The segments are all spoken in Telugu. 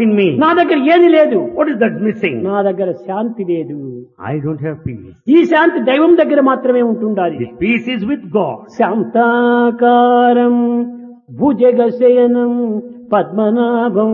in me. నా దగ్గర ఏది లేదు What is that missing? నా దగ్గర శాంతి లేదు I don't have peace. ఈ శాంతి దైవం దగ్గర మాత్రమే ఉంటుండాలి This peace is with God. శాంతాకారం భుజగశయనం Padmanabham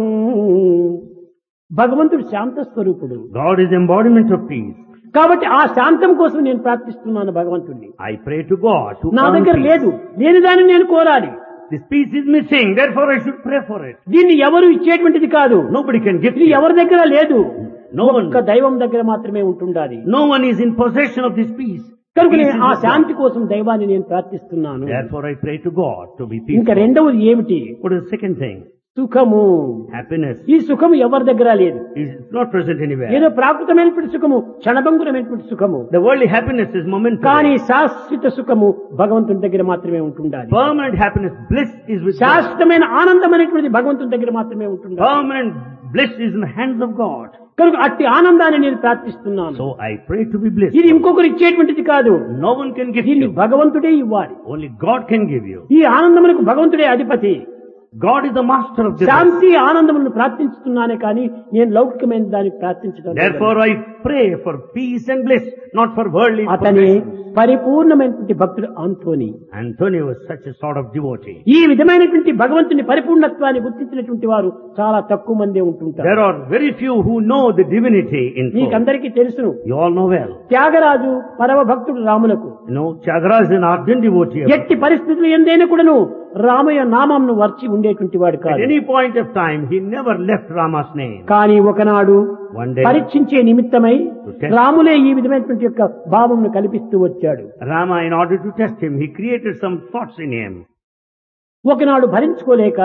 భగవంతుడు శాంత స్వరూపుడు God is embodiment of peace. కాబట్టి ఆ శాంతం కోసం నేను ప్రార్థిస్తున్నాను భగవంతుడిని I pray to God to నా earn దగ్గర peace. లేదు లేని దాన్ని నేను కోరాలి This peace is missing, therefore I should pray for it. దీన్ని ఎవరు ఇచ్చేటువంటిది కాదు Nobody can give ఇది it. ఎవరి దగ్గర లేదు No one, ఒక్క దైవం దగ్గర మాత్రమే ఉంటుండాలి no one is in possession of this peace. కనుక Peace నేను is ఆ with God. శాంతి కోసం దైవాన్ని నేను ప్రార్థిస్తున్నాను Therefore I pray to God to be ఇంకా peaceful. రెండవది ఏమిటి What is the second thing? సుఖము Happiness ఈ సుఖము ఎవరి దగ్గర లేదు is not present anywhere. ఏదో ప్రాకృతమైనటువంటి సుఖము క్షణభంగురమైనటువంటి సుఖము The worldly happiness is కానీ momentary. శాశ్వత సుఖము భగవంతుని దగ్గర మాత్రమే ఉంటుండాలి Permanent happiness, bliss is with God. శాశ్వతమైన ఆనందం అనేటువంటిది భగవంతుని దగ్గర మాత్రమే ఉంటుండాలి Permanent bliss is in the hands of God. కనుక అట్టి ఆనందాన్ని నేను ప్రార్థిస్తున్నాను So I pray to be blessed. ఇది ఇంకొకరు ఇచ్చేటువంటిది కాదు No one can give దీన్ని you. భగవంతుడే ఇవ్వాలి Only God can give you. ఈ ఆనందమునకు భగవంతుడే అధిపతి God is the master of this. శాంతి ఆనందములను ప్రార్థించుతున్నానే కానీ నేను లౌకికమైన దాన్ని ప్రార్థించడం లేదు. Therefore I pray for peace and bliss, not for worldly అతని possessions. పరిపూర్ణమైనటువంటి భక్తుడు ఆంతోని Antonio was such a sort of devotee. ఈ విధమైనటువంటి భగవంతుని పరిపూర్ణత్వాన్ని గుర్తించినటువంటి వారు చాలా తక్కువ మందే ఉంటుంటారు There are very few who know the divinity in soul. మీకందరికీ తెలుసును You all know well. Tyagaraju పరమ భక్తుడు రాములకు You know, Chagra is an ardent devotee. of- ఎట్టి పరిస్థితులు ఎందైనా కూడాను రామయ్య నామంను వర్చి ఉండేటువంటి వాడు At కాదు any point of time, he never left Rama's name. కానీ ఒకనాడు One day, పరీక్షించే నిమిత్తమై test- రాములే ఈ విధమైనటువంటి యొక్క భావంను కల్పిస్తూ వచ్చాడు Rama, in order to test him, he created some thoughts in him. ఒకనాడు భరించుకోలేక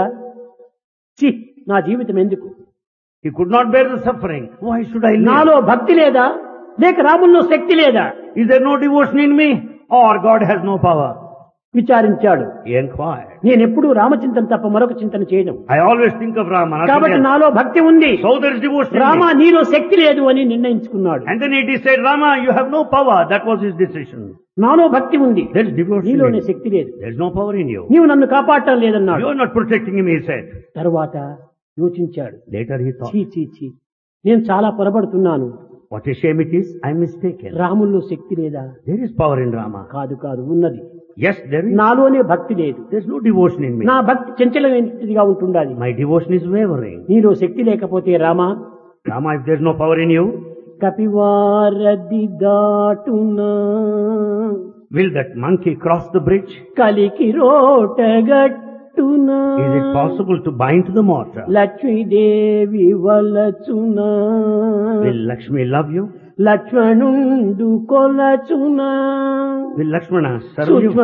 చి నా జీవితం ఎందుకు He could not bear the suffering. Why should I live? నాలో భక్తి లేదా లేక రాముల్లో శక్తి లేదా Is there no devotion in me? Or God has no power? విచారించాడు He inquired. నేను ఎప్పుడూ రామచింతన తప్ప మరొక చింతన చేయను I always think of Rama. nothing కాబట్టి else. నాలో భక్తి ఉంది So there is devotion in Rama me. నీలో శక్తి లేదు అని నిర్ణయించుకున్నాడు And then he said, Rama, you have no power. That was his decision. నాలో భక్తి ఉంది There is devotion in నీలోనే you. శక్తి లేదు There is no power in you. నీవు నన్ను కాపాడటం లేదన్నాడు You are not protecting him, he said. తరువాత యోచించాడు Later he thought, చీ చీ చీ నేను చాలా పొరపడుతున్నాను what a shame it is. I am mistaken. రాముల్లో శక్తి లేదా There is power in Rama. కాదు కాదు ఉన్నది Yes, there is. నాలోనే భక్తి లేదు There is no devotion in me. నా భక్తి చంచలమైనదిగా ఉంటుండాలి My devotion is wavering. నీలో శక్తి లేకపోతే Rama Rama, if there is no power in you, కపివారది దాటునా will that monkey cross the bridge? కలికి రోటగట్టునా Is it possible to bind to the mortar? Lakshmidevi వలచునా Will Lakshmi love you? లక్ష్మణుండు కొలచునా Will Lakshmana serve you? సూక్ష్మ